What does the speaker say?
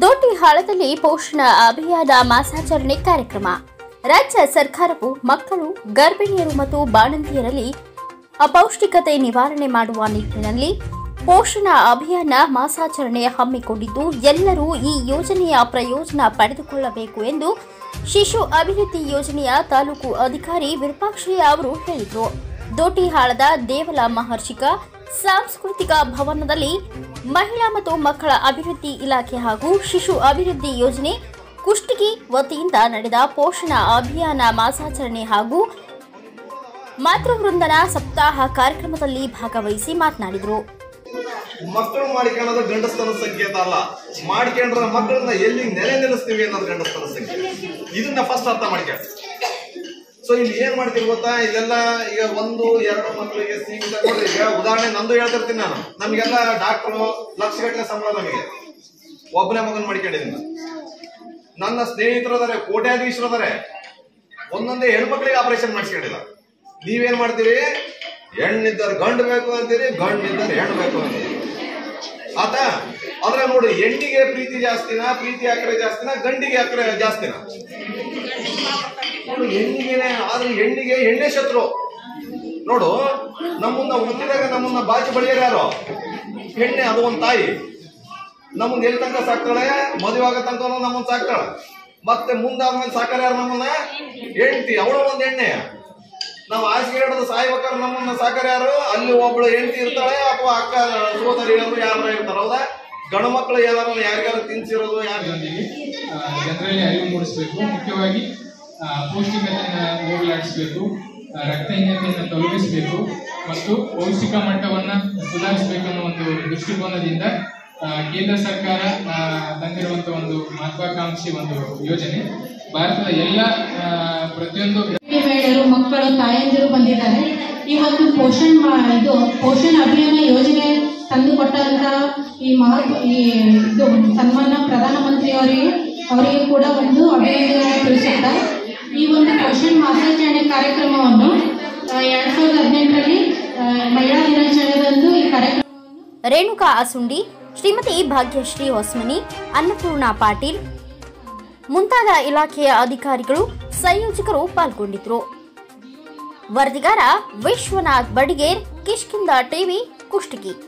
ದೊಡ್ಡಿಹಾಳದಲ್ಲಿ ಪೋಷಣ ಅಭಿಯಾನ ಮಾಸಾಚರಣೆ ಕಾರ್ಯಕ್ರಮ ರಾಜ್ಯ ಸರ್ಕಾರವು ಮಕ್ಕಳು ಗರ್ಭಿಣಿಯರು ಮತ್ತು ಬಾಣಂತಿಯರಲ್ಲಿ ಅಪೌಷ್ಟಿಕತೆ ನಿವಾರಣೆ ಮಾಡುವ ನಿಟ್ಟಿನಲ್ಲಿ ಪೋಷಣ ಅಭಿಯಾನ ಮಾಸಾಚರಣೆ ಹಮ್ಮಿಕೊಂಡಿದ್ದು ಎಲ್ಲರೂ ಈ ಯೋಜನೆಯ ಪ್ರಯೋಜನ ಪಡೆದುಕೊಳ್ಳಬೇಕು ಎಂದು ಶಿಶು ಅಭಿವೃದ್ಧಿ ಯೋಜನೆಯ ತಾಲೂಕು ಅಧಿಕಾರಿ ವಿರೂಪಾಕ್ಷಯ್ಯ ಅವರು ಹೇಳಿದರು ದೋಟಿಹಾಳದ ದೇವಲ ಮಹರ್ಷಿಕ ಸಾಂಸ್ಕೃತಿಕ ಭವನದಲ್ಲಿ ಮಹಿಳಾ ಮತ್ತು ಮಕ್ಕಳ ಅಭಿವೃದ್ಧಿ ಇಲಾಖೆ ಹಾಗೂ ಶಿಶು ಅಭಿವೃದ್ಧಿ ಯೋಜನೆ ಕುಷ್ಟಗಿ ವತಿಯಿಂದ ನಡೆದ ಪೋಷಣ ಅಭಿಯಾನ ಮಾಸಾಚರಣೆ ಹಾಗೂ ಮಾತೃವೃಂದನ ಸಪ್ತಾಹ ಕಾರ್ಯಕ್ರಮದಲ್ಲಿ ಭಾಗವಹಿಸಿ ಮಾತನಾಡಿದರು ಮಕ್ಕಳು ಮಾಡಿಕೊಳ್ಳೋದು ಗಂಡಸ್ತನ ಸಂಕೇತ ಅಲ್ಲ ಮಾಡ್ಕೊಂಡ್ರ ಮಕ್ಕಳನ್ನ ಎಲ್ಲಿ ನೆಲೆ ನಿಲ್ಲಿಸ್ತೀವಿ ಅನ್ನೋದು ಗಂಡಸ್ತನ ಸಂಕೇತ ಇದನ್ನ ಫಸ್ಟ್ ಅರ್ಥ ಮಾಡ್ಕೊಂಡು ಸೊ ಇಲ್ಲಿ ಏನ್ ಮಾಡ್ತೀವಿ ಗೊತ್ತಾ ಇದೆಲ್ಲ ಈಗ ಒಂದು ಎರಡು ಮಕ್ಕಳಿಗೆ ಸೀಮಿತ ನೋಡ್ರಿ ಈಗ ಉದಾಹರಣೆ ನಂದು ಹೇಳ್ತಿರ್ತೀನಿ ನಾನು ನಮಗೆಲ್ಲ ಡಾಕ್ಟ್ರು ಲಕ್ಷಗಟ್ಟಲೆ ಸಂಬಳ ನಮಗೆ ಒಬ್ಬನೇ ಮಗನ್ ಮಾಡ್ಕೊಂಡಿದ್ದೀನಿ ನಾನು. ನನ್ನ ಸ್ನೇಹಿತರು ಅದಾರೆ ಕೋಟ್ಯಾಧೀಶರು ಅದಾರೆ ಒಂದೊಂದೇ ಹೆಣ್ಮಕ್ಳಿಗೆ ಆಪರೇಷನ್ ಮಾಡಿಸ್ಕೊಂಡಿಲ್ಲ ನೀವೇನ್ ಮಾಡ್ತೀರಿ ಹೆಣ್ಣಿದ್ದವ್ರು ಗಂಡು ಬೇಕು ಅಂತೀರಿ ಗಂಡಿದ್ದವ್ರು ಹೆಣ್ಣು ಬೇಕು ಅಂತೀರಿ ಆತ ಆದ್ರೆ ನೋಡಿ ಹೆಣ್ಣಿಗೆ ಪ್ರೀತಿ ಜಾಸ್ತಿನಾ ಪ್ರೀತಿ ಅಕ್ರೆ ಜಾಸ್ತಿನಾ ಗಂಡಿಗೆ ಅಕ್ರೆ ಜಾಸ್ತಿನಾ ನೋಡು ಹೆಣ್ಣಿಗೆನೆ ಆದ್ರೆ ಹೆಣ್ಣಿಗೆ ಹೆಣ್ಣೆ ಶತ್ರು ನೋಡು ನಮ್ಮನ್ನ ಹುಟ್ಟಿದಾಗ ನಮ್ಮನ್ನ ಬಾಚಿ ಬಳಿಯರು ಯಾರು ಹೆಣ್ಣೆ ಅದು ಒಂದು ತಾಯಿ ನಮ್ಮನ್ನ ಎಲ್ಲಿ ತನಕ ಸಾಕ್ತಾಳೆ ಮದುವೆ ಆಗೋ ತನಕ ನಮ್ಮನ್ನ ಸಾಕ್ತಾಳೆ ಮತ್ತೆ ಮುಂದಾದ್ಮೇಲೆ ಸಾಕಾರ ಯಾರು ನಮ್ಮನ್ನ ಹೆಂಡತಿ ಅವಳು ಒಂದು ಎಣ್ಣೆ ನಾವು ಹಾಸಿಗೆ ಹಿಡಿದು ಸಾಯ್ಬೇಕಾದ್ರೆ ನಮ್ಮನ್ನ ಸಾಕಾರ ಯಾರು ಅಲ್ಲಿ ಒಬ್ಳು ಹೆಂಡತಿ ಇರ್ತಾಳೆ ಅಥವಾ ಅಕ್ಕ ಸೋದರಿ ಅವರು ಯಾರು ಇರ್ತಾರ ಹೌದಾ ಗಂಡು ಮಕ್ಕಳು ಏನಾರು ಯಾರಿಗಾರು ತಿನ್ಸಿರೋದು ಯಾರು ಜನರಲ್ಲಿ ಅರಿವು ಮೂಡಿಸಬೇಕು ಮುಖ್ಯವಾಗಿ ಆ, ಪೌಷ್ಟಿಕತೆಯನ್ನು ಹೋಗಲಾಡಿಸಬೇಕು ಆ, ರಕ್ತಹೀನತೆಯನ್ನು ತೊಲಗಿಸಬೇಕು ಮತ್ತು ಪೌಷ್ಟಿಕ ಮಟ್ಟವನ್ನು ಸುಧಾರಿಸಬೇಕು ಅನ್ನೋ ಒಂದು ದೃಷ್ಟಿಕೋನದಿಂದ ಆ, ಕೇಂದ್ರ ಸರ್ಕಾರ ಆ, ತಂದಿರುವಂತಹ ಒಂದು ಮಹತ್ವಾಕಾಂಕ್ಷಿ ಒಂದು ಯೋಜನೆ ಭಾರತದ ಎಲ್ಲ ಆ, ಪ್ರತಿಯೊಂದು ಮಹಿಳೆಯರು ಮಕ್ಕಳು ತಾಯಂದಿರು ಬಂದಿದ್ದಾರೆ ಈ ಒಂದು ಪೋಷಣ್ ಮಾ- ಇದು ಪೋಷಣ್ ಅಭಿಯಾನ ಯೋಜನೆ ತಂದು ಕೊಟ್ಟಂತ ಈ ಮಹತ್ವ ಈ ಇದು ಸನ್ಮಾನ ಪ್ರಧಾನಮಂತ್ರಿ ಅವರಿಗೆ ಅವರಿಗೆ ಕೂಡ ಒಂದು ಅಭಿನಂದನೆ ತಿಳಿಸುತ್ತಾ ಈ ಒಂದು ಪೋಷಣ್ ಮಾಸಾಚರಣೆ ಕಾರ್ಯಕ್ರಮವನ್ನು ಆ, ಎರಡ್ ಸಾವಿರದ ಹದಿನೆಂಟರಲ್ಲಿ ಆ, ಮಹಿಳಾ ದಿನಾಚರಣೆದಂದು ಈ ಕಾರ್ಯಕ್ರಮ ರೇಣುಕಾ ಅಸುಂಡಿ ಶ್ರೀಮತಿ ಭಾಗ್ಯಶ್ರೀ ಹೊಸ್ಮನಿ ಅನ್ನಪೂರ್ಣ ಪಾಟೀಲ್ ಮುಂತಾದ ಇಲಾಖೆಯ ಅಧಿಕಾರಿಗಳು ಸಂಯೋಜಕರು ಪಾಲ್ಗೊಂಡಿದ್ದರು ವರದಿಗಾರ ವಿಶ್ವನಾಥ್ ಬಡಿಗೇರ್ ಕಿಷ್ಕಿಂದ ಟಿವಿ ಕುಷ್ಟಗಿ